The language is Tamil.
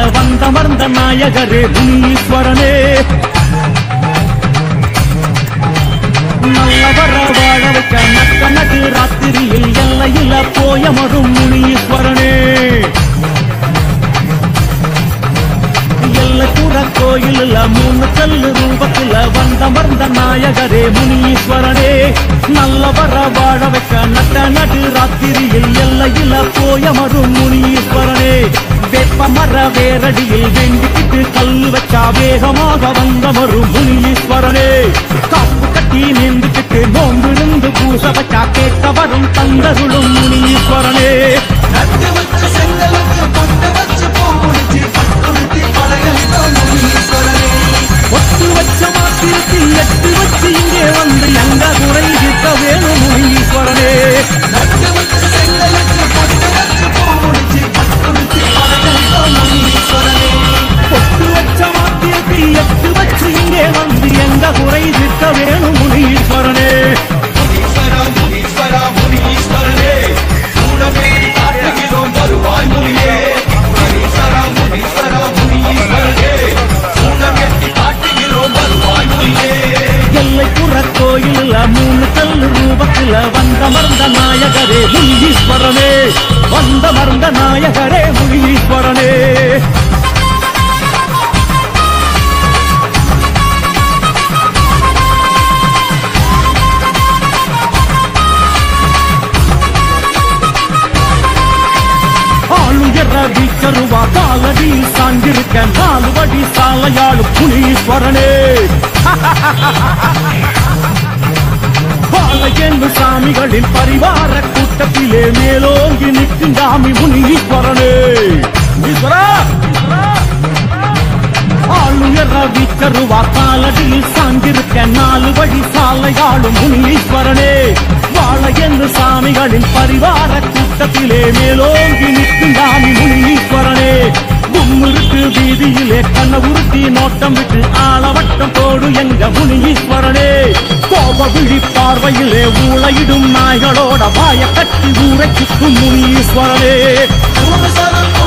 வந்தமர்ந்த நாயகரே முனீஸ்வரனே நல்லவர வாழ வைக்க நட்ட நடு ராத்திரியில் எல்லையில போயமரும் முனீஸ்வரனே எல்லைப்புற கோயிலில் மூணு கல்லு ரூபத்துல வந்தமர்ந்த நாயகரே முனீஸ்வரனே நல்லவர வாழ வைக்க நட்ட நடு ராத்திரியில் எல்லையில போயமரும் முனீஸ்வரனே வேப்ப மர வேரடியில் வேண்டிக்கிட்டு கல்லு வச்சா வேகமாக வந்தமரும் முனீஸ்வரனே காப்பு கட்டி நீந்துக்கிட்டு நோம்பிருந்து பூச வச்சா கேட்க வரும் தந்தருளும் முனீஸ்வரனே நட்டு வச்ச செங்கலுக்கு பொட்டு வச்சு பூ முடிச்சு பட்டுடுத்தி பழகலிதான் முனீஸ்வரனே ஒட்டு வச்ச மாத்திரத்தில் எட்டு வச்சு இங்கே வந்து எங்க குறை தீர்க்க வேணும் முனீஸ்வரனே நட்டு வச்ச செங்கலுக்கு பொட்டு வச்சு பூ முடிச்சு பட்டுடுத்தி பழகலிதான் முனீஸ்வரனே ஒட்டு வச்ச மாத்திரத்தில் எட்டு வச்சு இங்கே வந்து எங்க குறை தீர்க்க வேணும் முனீஸ்வரனே முனீஸ்வரா முனீஸ்வரா முனீஸ்வரனே கூடவே காட்டுகிறோம் வருவாய் முனியே முனீஸ்வரா முனீஸ்வரா முனீஸ்வரனே கூடவே காட்டுகிறோம் வருவாய் முனியே எல்லைப்புற கோயிலில் மூணு கல்லு ரூபத்தில் வந்தமர்ந்த நாயகரே முனீஸ்வரனே வந்தமர்ந்த நாயகரே முனீஸ்வரனே ஆளுயர வீச்சருவா காலடி சாஞ்சிருக்க நாலு வடி சாலையாளு புனீஸ்வரனே பாலையென்று சாமிகளின் பரிவார கூட்டத்திலே மேலோங்கி நிற்கும் சாமி முனீஸ்வரனே ஈஸ்வரா ஆளுயர வீச்சருவா காலடியில் சாஞ்சிருக்க நாலு வழி சாலையாளும் முனீஸ்வரனே வாழையென்று சாமிகளின் பரிவார கூட்டத்திலே மேலோங்கி நிற்கும் சாமி முனீஸ்வரனே கும்மிருக்கு வீதியிலே கண்ண உருட்டி நோட்டம் விட்டு ஆளவட்டம் போடு எங்க முனீஸ்வரனே கோப விழி பார்வையிலே ஊளையிடும் நாய்களோட வாய கட்டி ஊரை சுற்றும் முனீஸ்வரனே மூணு சரம்